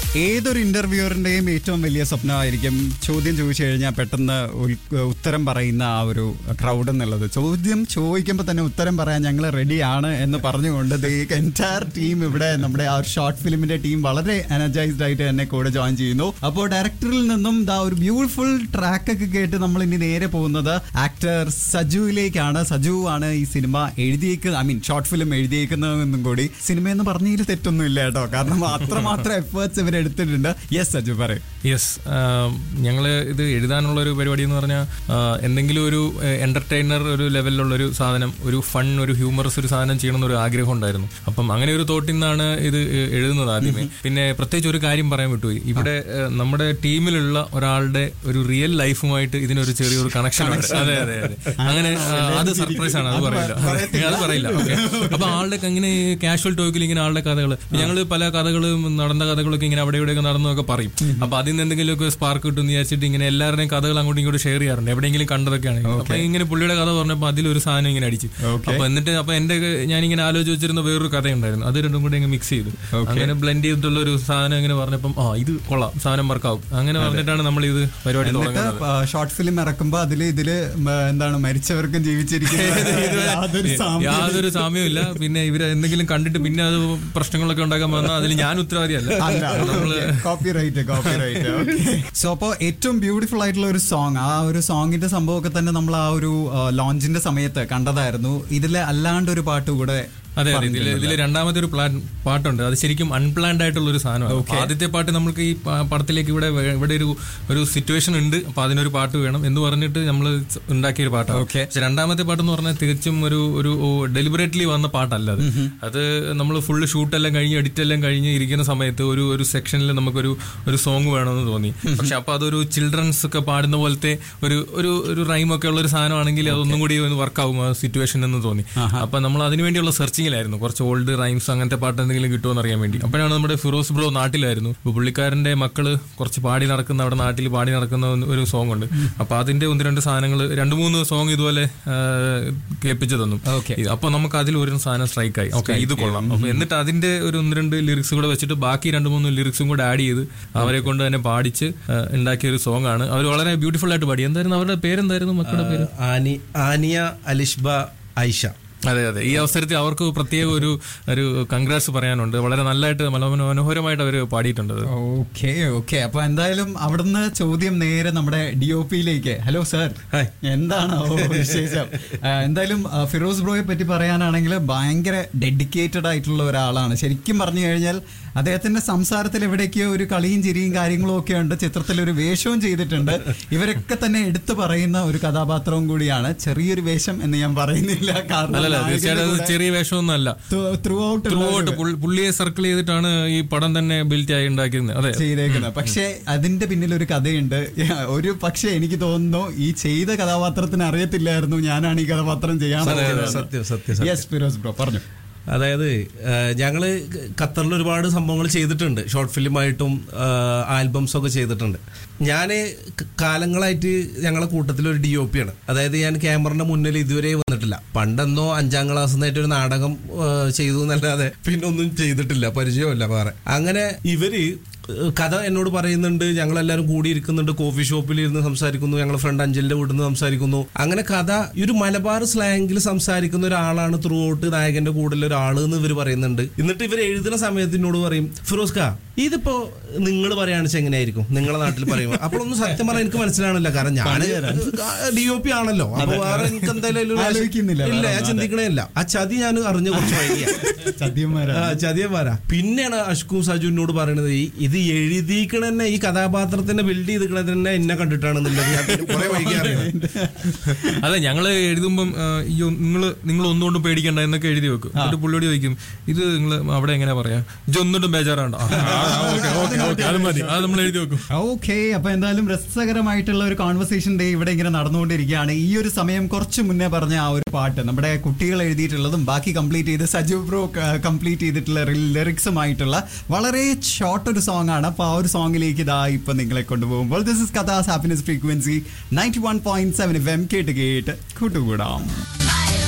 ഏതൊരു ഇന്റർവ്യൂറിന്റെയും ഏറ്റവും വലിയ സ്വപ്നമായിരിക്കും ചോദ്യം ചോദിച്ചു കഴിഞ്ഞാൽ പെട്ടെന്ന് ഉൽ- ഉത്തരം പറയുന്ന ആ ഒരു ക്രൗഡ് എന്നുള്ളത് ചോദ്യം ചോദിക്കുമ്പോൾ തന്നെ ഉത്തരം പറയാൻ ഞങ്ങൾ റെഡിയാണ് എന്ന് പറഞ്ഞുകൊണ്ട് എൻറ്റയർ ടീം ഇവിടെ നമ്മുടെ ആ ഒരു ഷോർട്ട് ഫിലിമിന്റെ ടീം വളരെ എനർജൈസ്ഡ് ആയിട്ട് തന്നെ കൂടെ ജോയിൻ ചെയ്യുന്നു അപ്പോൾ ഡയറക്ടറിൽ നിന്നും ദാ ഒരു ബ്യൂട്ടിഫുൾ ട്രാക്ക് ഒക്കെ കേട്ട് നമ്മൾ ഇനി നേരെ പോകുന്നത് ആക്ടർ സജുവിലേക്കാണ് സജു ആണ് ഈ സിനിമ എഴുതിയേക്ക് ഐ മീൻ ഷോർട്ട് ഫിലിം എഴുതിയേക്കുന്നതെന്നും കൂടി സിനിമ എന്ന് പറഞ്ഞതിൽ തെറ്റൊന്നും ഇല്ല കേട്ടോ കാരണം അത്രമാത്രം എഫേർട്സ് ഇവർ എടുത്തിട്ടുണ്ട് യെസ് സജു പറയും യെസ് ഞങ്ങൾ ഇത് എഴുതാനുള്ള ഒരു പരിപാടി എന്ന് പറഞ്ഞാൽ എന്തെങ്കിലും ഒരു എന്റർടൈനർ ഒരു ലെവലിലുള്ള ഒരു സാധനം ഒരു ഫൺ ഒരു ഹ്യൂമറസ് ഒരു സാധനം ചെയ്യണമെന്ന് ഒരു ആഗ്രഹം ഉണ്ടായിരുന്നു അപ്പം അങ്ങനെ ഒരു തോട്ടിൽ നിന്നാണ് ഇത് എഴുതുന്നത് ആദ്യമേ പിന്നെ പ്രത്യേകിച്ച് ഒരു കാര്യം പറയാൻ വിട്ടുപോയി ഇവിടെ ആ, നമ്മുടെ ടീമിലുള്ള ഒരാളുടെ ഒരു റിയൽ ലൈഫുമായിട്ട് ഇതിനൊരു ചെറിയൊരു കണക്ഷൻ ഉണ്ട് അതെ അതെ അതെ അങ്ങനെ ആ, അത് സർപ്രൈസ് ആണ് അത് പറയില്ല അത് പറയില്ല ഓക്കെ അപ്പൊ ആളുടെ ഇങ്ങനെ കാഷ്വൽ ടോക്കിൽ ഇങ്ങനെ ആളുടെ കഥകൾ ഞങ്ങൾ പല കഥകളും നടന്ന കഥകളൊക്കെ ഇങ്ങനെ അവിടെ ഇവിടെയൊക്കെ നടന്നൊക്കെ പറയും അപ്പൊ അതിൽ നിന്ന് എന്തെങ്കിലുമൊക്കെ സ്പാർക്ക് കിട്ടും എന്ന് വിചാരിച്ചിട്ട് ഇങ്ങനെ എല്ലാവരുടെയും കഥകൾ അങ്ങോട്ടും ഇങ്ങോട്ടും ഷെയർ ചെയ്യാറുണ്ട് എവിടെയെങ്കിലും കണ്ടതൊക്കെയാണ് അപ്പൊ ഇങ്ങനെ പുള്ളിയുടെ കഥ പറഞ്ഞപ്പോൾ അതിലൊരു സാധനം ഇങ്ങനെ അടിച്ചു അപ്പൊ എന്നിട്ട് അപ്പൊ എന്റെ ഞാൻ ഇങ്ങനെ ആലോചിച്ച് വെച്ചിരുന്ന വേറൊരു കഥയുണ്ടായിരുന്നു അത് രണ്ടും കൂടി അങ്ങ് മിക്സ് ചെയ്തു അങ്ങനെ ബ്ലെൻഡ് ചെയ്തിട്ടുള്ള ഒരു സാധനം ഇങ്ങനെ പറഞ്ഞപ്പം ആ ഇത് കൊള്ളാം സാധനം വർക്കാവും അങ്ങനെ പറഞ്ഞിട്ടാണ് നമ്മൾ ഇത് പരിപാടി തുടങ്ങുന്നത് ഷോർട്ട് ഫിലിം ഇറക്കുമ്പോ അതില് ഇതില് മ, എന്താണ് മരിച്ചവർക്കും ജീവിച്ചിരിക്കുന്ന യാതൊരു സാമ്യവും യാതൊരു സാമ്യവും ഇല്ല പിന്നെ ഇവര് എന്തെങ്കിലും കണ്ടിട്ട് പിന്നെ അത് പ്രശ്നങ്ങളൊക്കെ ഉണ്ടാക്കാൻ വന്നാൽ അതിൽ ഞാൻ ഉത്തരവാദിയല്ല നമ്മള് copyright copyright so അപ്പോൾ ഏറ്റവും ബ്യൂട്ടിഫുൾ ആയിട്ടുള്ള ഒരു സോങ് ആ ഒരു സോങ്ങിന്റെ സംഭവമൊക്കെ തന്നെ നമ്മൾ ആ ഒരു ലോഞ്ചിന്റെ സമയത്ത് കണ്ടതായിരുന്നു ഇതില് അല്ലാണ്ട് ഒരു പാട്ട് കൂടെ അതെ അതെ ഇതില് ഇതില് രണ്ടാമത്തെ ഒരു പ്ലാൻ പാട്ടുണ്ട് അത് ശരിക്കും അൺപ്ലാൻഡ് ആയിട്ടുള്ള ഒരു സാധനമാണ് അപ്പൊ ആദ്യത്തെ പാട്ട് നമുക്ക് ഈ പ- പടത്തിലേക്ക് ഇവിടെ വേ- ഇവിടെ ഒരു ഒരു സിറ്റുവേഷൻ ഉണ്ട് അപ്പൊ അതിനൊരു പാട്ട് വേണം എന്ന് പറഞ്ഞിട്ട് നമ്മൾ ഉണ്ടാക്കിയ ഒരു പാട്ടാണ് Okay. പക്ഷെ രണ്ടാമത്തെ പാട്ട് എന്ന് പറഞ്ഞാൽ തികച്ചും ഒരു ഒരു ഡെലിബറേറ്റ്ലി വന്ന പാട്ടല്ല അത് അത് നമ്മൾ ഫുള്ള് ഷൂട്ടെല്ലാം കഴിഞ്ഞ് എഡിറ്റ് എല്ലാം കഴിഞ്ഞ് ഇരിക്കുന്ന സമയത്ത് ഒരു ഒരു സെക്ഷനിൽ നമുക്കൊരു ഒരു സോങ് വേണമെന്ന് തോന്നി പക്ഷെ അപ്പൊ അതൊരു ചിൽഡ്രൻസ് ഒക്കെ പാടുന്ന പോലത്തെ ഒരു ഒരു ഒരു റൈം ഒക്കെ ഉള്ള ഒരു സാധനമാണെങ്കിൽ അതൊന്നും കൂടി ഒന്ന് വർക്കാവും ആ സിറ്റുവേഷൻ എന്ന് തോന്നി അപ്പൊ നമ്മൾ അതിനു വേണ്ടിയുള്ള സെർച്ചിങ്ങിലായിരുന്നു കുറച്ച് ഓൾഡ് റൈംസ് അങ്ങനത്തെ പാട്ട് എന്തെങ്കിലും കിട്ടുമെന്ന് അറിയാൻ വേണ്ടി അപ്പോഴാണ് നമ്മുടെ ഫിറോസ് ബ്രോ നാട്ടിലായിരുന്നു അപ്പൊ പുള്ളിക്കാരന്റെ മക്കള് കുറച്ച് പാടി നടക്കുന്ന അവിടെ നാട്ടിൽ പാടി നടക്കുന്ന ഒന്ന് ഒരു സോങ് ഉണ്ട് അപ്പൊ അതിന്റെ ഒന്ന് രണ്ട് സാധനങ്ങൾ രണ്ട് മൂന്ന് സോങ് ഇതുപോലെ ആ, കേൾപ്പിച്ചു തന്നു Okay. ഇത് അപ്പൊ നമുക്ക് അതിൽ ഒരു സാധനം സ്ട്രൈക്ക് ആയി ഓക്കെ ഇത് കൊള്ളാം അപ്പൊ എന്നിട്ട് അതിന്റെ ഒരു ഒന്ന് രണ്ട് ലിറിക്സ് കൂടെ വെച്ചിട്ട് ബാക്കി രണ്ട് മൂന്ന് ലിറിക്സും കൂടെ ആഡ് ചെയ്ത് അവരെ കൊണ്ട് തന്നെ പാടിച്ച് ആ, ഉണ്ടാക്കിയ ഒരു സോങ് ആണ് അവർ വളരെ ബ്യൂട്ടിഫുൾ ആയിട്ട് പാടി എന്തായിരുന്നു അവരുടെ പേരെന്തായിരുന്നു മക്കളുടെ പേര് ആനി ആനിയ അലിഷ്ബ ഐഷ അതെ അതെ ഈ അവസരത്തിൽ അവർക്ക് പ്രത്യേക ഒരു ഒരു കൺഗ്രാറ്റ്സ് പറയാനുണ്ട് വളരെ നല്ലതായിട്ട് മനോഹര- മനോഹരമായിട്ട് അവർ പാടിയിട്ടുണ്ട് അത്. ഓക്കെ ഓക്കെ അപ്പൊ എന്തായാലും അവിടുന്ന് ചോദ്യം നേരെ നമ്മുടെ ഡി ഒ പിയിലേക്ക് ഹലോ സാർ ഹായ്. എന്താണ് ഓ, വിശേഷം ആ, എന്തായാലും ആ, ഫിറോസ് ബ്രോയെ പറ്റി പറയാനാണെങ്കിൽ ഭയങ്കര ഡെഡിക്കേറ്റഡ് ആയിട്ടുള്ള ഒരാളാണ് ശരിക്കും പറഞ്ഞു കഴിഞ്ഞാൽ അദ്ദേഹത്തിന്റെ സംസാരത്തിൽ എവിടേക്കോ ഒരു കളിയും ചിരിയും കാര്യങ്ങളും ഒക്കെ ഉണ്ട് ചിത്രത്തിൽ ഒരു വേഷവും ചെയ്തിട്ടുണ്ട് ഇവരൊക്കെ തന്നെ എടുത്തു പറയുന്ന ഒരു കഥാപാത്രവും കൂടിയാണ് ചെറിയൊരു വേഷം എന്ന് ഞാൻ പറയുന്നില്ല കാരണം അല്ലല്ല തീർച്ചയായിട്ടും അത് ചെറിയ വേഷമൊന്നും അല്ല ത്രൂ ഔട്ട് ത്രൂ ഔട്ട് പുള്ളിയെ സർക്കിൾ ചെയ്തിട്ടാണ് ഈ പടം തന്നെ ബിൽറ്റ് ആയി ഉണ്ടാക്കിയിരുന്നത് അതെ ചെയ്തേക്കുന്നത് പക്ഷെ അതിന്റെ പിന്നിൽ ഒരു കഥയുണ്ട് ഒരു പക്ഷെ എനിക്ക് തോന്നുന്നു ഈ ചെയ്ത കഥാപാത്രത്തിന് അറിയത്തില്ലായിരുന്നു ഞാനാണ് ഈ കഥാപാത്രം ചെയ്യാൻ സത്യം സത്യം സത്യം യെസ് ഫിറോസ് ബ്രോ പറഞ്ഞു അതായത് ഏഹ്, ഞങ്ങള് ഖത്തറിൽ ഒരുപാട് സംഭവങ്ങൾ ചെയ്തിട്ടുണ്ട് ഷോർട്ട് ഫിലിമായിട്ടും ആൽബംസ് ഒക്കെ ചെയ്തിട്ടുണ്ട് ഞാൻ കാലങ്ങളായിട്ട് ഞങ്ങളെ കൂട്ടത്തിൽ ഒരു ഡി ഒ പി ആണ് അതായത് ഞാൻ ക്യാമറയുടെ മുന്നിൽ ഇതുവരെ വന്നിട്ടില്ല പണ്ടെന്നോ അഞ്ചാം ക്ലാസ് നിന്നായിട്ട് ഒരു നാടകം ഏഹ്, ചെയ്തു എന്നല്ലാതെ പിന്നെ ഒന്നും ചെയ്തിട്ടില്ല പരിചയമില്ല വേറെ അങ്ങനെ ഇവര് കഥ എന്നോട് പറയുന്നുണ്ട് ഞങ്ങൾ എല്ലാവരും കൂടിയിരിക്കുന്നുണ്ട് കോഫി ഷോപ്പിൽ ഇരുന്ന് സംസാരിക്കുന്നു ഞങ്ങൾ ഫ്രണ്ട് അഞ്ചലിന്റെ വീട്ടിൽ നിന്ന് സംസാരിക്കുന്നു അങ്ങനെ കഥ ഈ ഒരു മലബാർ സ്ലാങ്ങിൽ സംസാരിക്കുന്ന ഒരാളാണ് ത്രൂ ഔട്ട് നായകന്റെ കൂടെ ഒരാൾ എന്ന് ഇവർ പറയുന്നുണ്ട് എന്നിട്ട് ഇവർ എഴുതുന്ന സമയത്ത് എന്നോട് പറയും ഫിറോസ് ഖാ ഇതിപ്പോ നിങ്ങൾ പറയുകയാണെന്ന് വെച്ചാൽ എങ്ങനെയായിരിക്കും നിങ്ങളെ നാട്ടിൽ പറയുമ്പോൾ അപ്പോഴൊന്നും സത്യം പറഞ്ഞാൽ എനിക്ക് മനസ്സിലാവണില്ല കാരണം ഞാൻ ഡി ഒ പി ആണല്ലോ അപ്പൊ വേറെ എനിക്ക് എന്തായാലും ഒരു- ആലോചിക്കുന്നില്ല ഇല്ല ഞാൻ ചിന്തിക്കണേ ഇല്ല ആ ചതി ഞാൻ അറിഞ്ഞ കുറച്ച് വൈകിയ ചതിയന്മാരാ ആ, ചതിയന്മാരാ പിന്നെയാണ് അഷ്കു സജുവിനോട് പറയുന്നത് ഈ ഇത് എഴുതിക്കണ തന്നെ ഈ കഥാപാത്രത്തിനെ ബിൽഡ് ചെയ്തിക്കണ തന്നെ എന്നെ കണ്ടിട്ടാണെന്നുള്ളത് ഞാൻ പിന്നെ കുറെ വൈകി അറിയുന്നത് അതെ ഞങ്ങള് എഴുതുമ്പം അയ്യോ നിങ്ങൾ നിങ്ങൾ ഒന്നുകൊണ്ടും പേടിക്കണ്ട എന്നൊക്കെ എഴുതി വെക്കും എന്നിട്ട് പുള്ളിയോട് ചോദിക്കും ഇത് നിങ്ങൾ അവിടെ എങ്ങനെ പറയാ ഇതൊന്നിട്ടും ബേജാറാണ്ടോ അത് മതി അത് നമ്മൾ എഴുതി വെക്കും ഓക്കെ അപ്പൊ എന്തായാലും രസകരമായിട്ടുള്ള ഒരു കോൺവെർസേഷൻ ഡേ ഇവിടെ ഇങ്ങനെ നടന്നുകൊണ്ടിരിക്കുകയാണ് ഈ ഒരു സമയം കുറച്ച് മുന്നേ പറഞ്ഞ ആ ഒരു പാട്ട് നമ്മുടെ കുട്ടികൾ എഴുതിയിട്ടുള്ളതും ബാക്കി കംപ്ലീറ്റ് ചെയ്ത് സജു ബ്രോ കംപ്ലീറ്റ് ചെയ്തിട്ടുള്ള ലിറിക്സുമായിട്ടുള്ള വളരെ ഷോർട്ട് ഒരു സോങ് ആണ് അപ്പൊ ആ ഒരു സോങ്ങിലേക്ക് ഇതാ ഇപ്പൊ നിങ്ങളെ കൊണ്ടുപോകുമ്പോൾ this is Kathas happiness frequency ninety one point seven F M കേട്ട് കേട്ട് കൂട്ടുകൂടാം